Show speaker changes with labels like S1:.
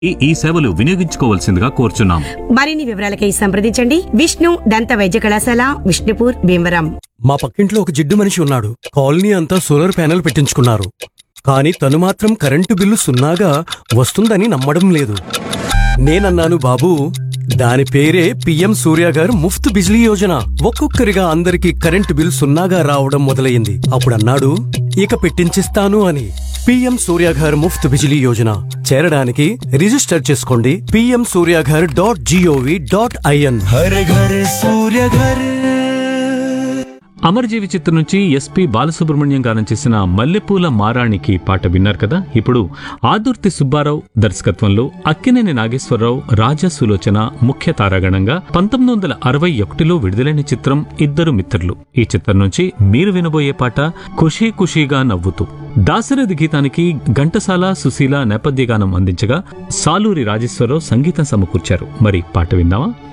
S1: ఈ ఈ సేవలు వినియోగించుకోవాల్సిందిగా కోరుచున్నాం
S2: మరిన్ని వివరాలకై సంప్రదించండి విష్ణు దంత వైద్య కళాశాల విష్ణుపూర్ భీమవరం
S3: మా పక్కింట్లో ఒక జిడ్డు మనిషి ఉన్నాడు కాలనీ అంతా సోలార్ ప్యానెల్ పెట్టించుకున్నారు కానీ తను మాత్రం కరెంటు బిల్లు సున్నాగా వస్తుందని నమ్మడం లేదు నేనన్నాను బాబూ దాని పేరే పిఎం సూర్య గారు ముఫ్త్ బిజ్లీ యోజన ఒక్కొక్కరిగా అందరికి కరెంటు బిల్ సున్నాగా రావడం మొదలయ్యింది అప్పుడు అన్నాడు ఇక పెట్టించిస్తాను అని పిఎం సూర్య గారు ముఫ్త్ బిజిలీ యోజన చేరడానికి రిజిస్టర్ చేసుకోండి PM Surya garu dot gov dot in
S4: Har Ghar Surya घर
S1: అమరజీవి చిత్రం నుంచి ఎస్పి బాలసుబ్రహ్మణ్యం గానం చేసిన మల్లెపూల మారాణికి పాట విన్నారు కదా ఇప్పుడు ఆదుర్తి సుబ్బారావు దర్శకత్వంలో అక్కినేని నాగేశ్వరరావు రాజా సులోచన ముఖ్య తారాగణంగా పంతొమ్మిది వందల అరవై ఒకటిలో విడుదలైన చిత్రం ఇద్దరు మిత్రులు ఈ చిత్రం నుంచి మీరు వినబోయే పాట ఖుషీ ఖుషీగా నవ్వుతూ దాశరథి గీతానికి ఘంటసాల సుశీల నేపథ్య గానం అందించగా సాలూరి రాజేశ్వరరావు సంగీతం సమకూర్చారు మరి పాట విందామా